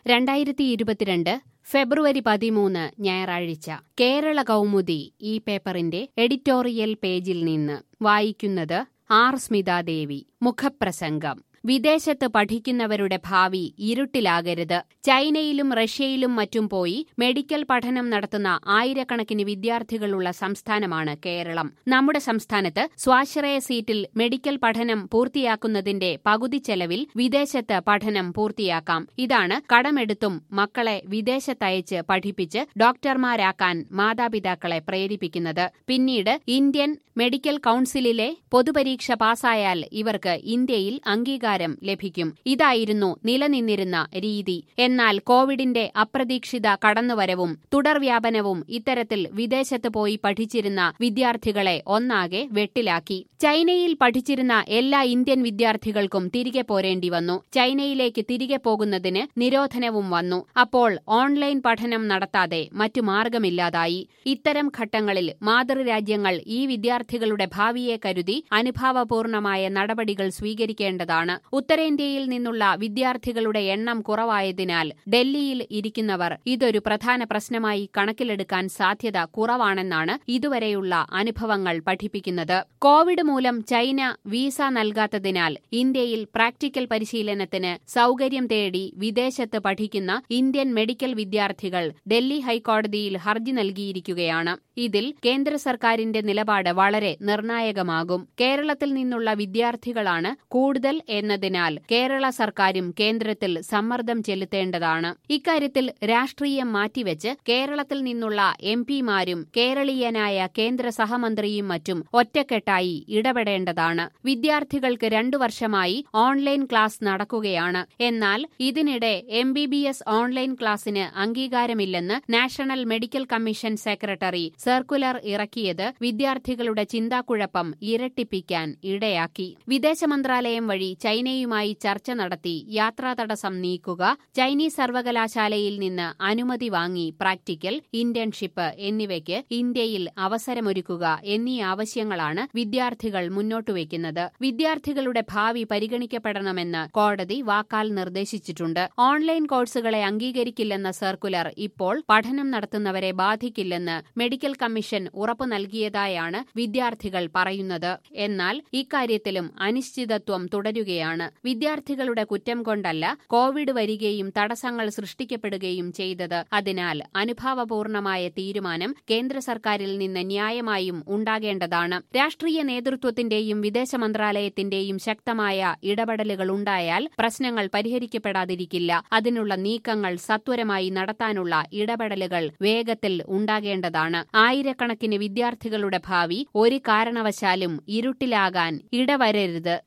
രണ്ടായിരത്തി ഇരുപത്തിരണ്ട് ഫെബ്രുവരി പതിമൂന്ന് ഞായറാഴ്ച കേരള കൗമുദി ഈ പേപ്പറിന്റെ എഡിറ്റോറിയൽ പേജിൽ നിന്ന് വായിക്കുന്നത് ആർ സ്മിതാദേവി മുഖപ്രസംഗം വിദേശത്ത് പഠിക്കുന്നവരുടെ ഭാവി ഇരുട്ടിലാകരുത് ചൈനയിലും റഷ്യയിലും മറ്റും പോയി മെഡിക്കൽ പഠനം നടത്തുന്ന ആയിരക്കണക്കിന് വിദ്യാർത്ഥികളുള്ള സംസ്ഥാനമാണ് കേരളം നമ്മുടെ സംസ്ഥാനത്ത് സ്വാശ്രയ സീറ്റിൽ മെഡിക്കൽ പഠനം പൂർത്തിയാക്കുന്നതിന്റെ പകുതി ചെലവിൽ വിദേശത്ത് പഠനം പൂർത്തിയാക്കാം ഇതാണ് കടമെടുത്തും മക്കളെ വിദേശത്തയച്ച് പഠിപ്പിച്ച് ഡോക്ടർമാരാക്കാൻ മാതാപിതാക്കളെ പ്രേരിപ്പിക്കുന്നത് പിന്നീട് ഇന്ത്യൻ മെഡിക്കൽ കൌൺസിലിലെ പൊതുപരീക്ഷ പാസായാൽ ഇവർക്ക് ഇന്ത്യയിൽ അംഗീകാരം ലഭിക്കും ഇതായിരുന്നു നിലനിന്നിരുന്ന രീതി എന്നാൽ കോവിഡിന്റെ അപ്രതീക്ഷിത കടന്നുവരവും തുടർവ്യാപനവും ഇത്തരത്തിൽ വിദേശത്ത് പോയി പഠിച്ചിരുന്ന വിദ്യാർത്ഥികളെ ഒന്നാകെ വെട്ടിലാക്കി ചൈനയിൽ പഠിച്ചിരുന്ന എല്ലാ ഇന്ത്യൻ വിദ്യാർത്ഥികൾക്കും തിരികെ പോരേണ്ടി വന്നു ചൈനയിലേക്ക് തിരികെ പോകുന്നതിന് നിരോധനവും വന്നു അപ്പോൾ ഓൺലൈൻ പഠനം നടത്താതെ മറ്റു മാർഗമില്ലാതായി ഇത്തരം ഘട്ടങ്ങളിൽ മാതൃരാജ്യങ്ങൾ ഈ വിദ്യാർത്ഥികളുടെ ഭാവിയെ കരുതി അനുഭാവപൂർണമായ നടപടികൾ സ്വീകരിക്കേണ്ടതാണ് ഉത്തരേന്ത്യയിൽ നിന്നുള്ള വിദ്യാർത്ഥികളുടെ എണ്ണം കുറവായതിനാൽ ഡൽഹിയിൽ ഇരിക്കുന്നവർ ഇതൊരു പ്രധാന പ്രശ്നമായി കണക്കിലെടുക്കാൻ സാധ്യത കുറവാണെന്നാണ് ഇതുവരെയുള്ള അനുഭവങ്ങൾ പഠിപ്പിക്കുന്നത് കോവിഡ് മൂലം ചൈന വീസ നൽകാത്തതിനാൽ ഇന്ത്യയിൽ പ്രാക്ടിക്കൽ പരിശീലനത്തിന് സൌകര്യം തേടി വിദേശത്ത് പഠിക്കുന്ന ഇന്ത്യൻ മെഡിക്കൽ വിദ്യാർത്ഥികൾ ഡൽഹി ഹൈക്കോടതിയിൽ ഹർജി നൽകിയിരിക്കുകയാണ് ഇതിൽ കേന്ദ്ര സർക്കാരിന്റെ നിലപാട് വളരെ നിർണായകമാകും കേരളത്തിൽ നിന്നുള്ള വിദ്യാർത്ഥികളാണ് കൂടുതൽ എന്നതിനാൽ കേരള സർക്കാരും കേന്ദ്രത്തിൽ സമ്മർദ്ദം ചെലുത്തേണ്ടതാണ് ഇക്കാര്യത്തിൽ രാഷ്ട്രീയം മാറ്റിവെച്ച് കേരളത്തിൽ നിന്നുള്ള എം പിമാരും കേരളീയനായ കേന്ദ്ര സഹമന്ത്രിയും മറ്റും ഒറ്റക്കെട്ടായി ഇടപെടേണ്ടതാണ് വിദ്യാർത്ഥികൾക്ക് രണ്ടു വർഷമായി ഓൺലൈൻ ക്ലാസ് നടക്കുകയാണ് എന്നാൽ ഇതിനിടെ M B B S online ക്ലാസിന് അംഗീകാരമില്ലെന്ന് national medical commission secretary circular ഇറക്കിയത് വിദ്യാർത്ഥികളുടെ ചിന്താക്കുഴപ്പം ഇരട്ടിപ്പിക്കാൻ ഇടയാക്കി വിദേശ മന്ത്രാലയം വഴി ചൈനയുമായി ചർച്ച നടത്തി യാത്രാ തടസ്സം നീക്കുക ചൈനീസ് സർവകലാശാലയിൽ നിന്ന് അനുമതി വാങ്ങി പ്രാക്ടിക്കൽ ഇന്റേൺഷിപ്പ് എന്നിവയ്ക്ക് ഇന്ത്യയിൽ അവസരമൊരുക്കുക എന്നീ ആവശ്യങ്ങളാണ് വിദ്യാർത്ഥികൾ മുന്നോട്ടുവയ്ക്കുന്നത് വിദ്യാർത്ഥികളുടെ ഭാവി പരിഗണിക്കപ്പെടണമെന്ന് കോടതി വാക്കാൽ നിർദ്ദേശിച്ചിട്ടുണ്ട് ഓൺലൈൻ കോഴ്സുകളെ അംഗീകരിക്കില്ലെന്ന സർക്കുലർ ഇപ്പോൾ പഠനം നടത്തുന്നവരെ ബാധിക്കില്ലെന്ന് മെഡിക്കൽ കമ്മീഷൻ ഉറപ്പു നൽകിയതായാണ് വിദ്യാർത്ഥികൾ പറയുന്നത് എന്നാൽ ഇക്കാര്യത്തിലും അനിശ്ചിതത്വം തുടരുകയാണ് വിദ്യാർത്ഥികളുടെ കുറ്റം കൊണ്ടല്ല കോവിഡ് വരികയും തടസ്സങ്ങൾ സൃഷ്ടിക്കപ്പെടുകയും ചെയ്തത് അതിനാൽ അനുഭാവപൂർണമായ തീരുമാനം കേന്ദ്ര സർക്കാരിൽ നിന്ന് ന്യായമായും ഉണ്ടാകേണ്ടതാണ് രാഷ്ട്രീയ നേതൃത്വത്തിന്റെയും വിദേശ മന്ത്രാലയത്തിന്റെയും ശക്തമായ ഇടപെടലുകൾ ഉണ്ടായാൽ പ്രശ്നങ്ങൾ പരിഹരിക്കപ്പെടാതിരിക്കില്ല അതിനുള്ള നീക്കങ്ങൾ സത്വരമായി നടത്താനുള്ള ഇടപെടലുകൾ വേഗത്തിൽ ഉണ്ടാകേണ്ടതാണ് ആയിരക്കണക്കിന് വിദ്യാർത്ഥികളുടെ ഭാവി ഒരു കാരണവശാലും ഇരുട്ടിലാകാൻ ഇടവരരുത്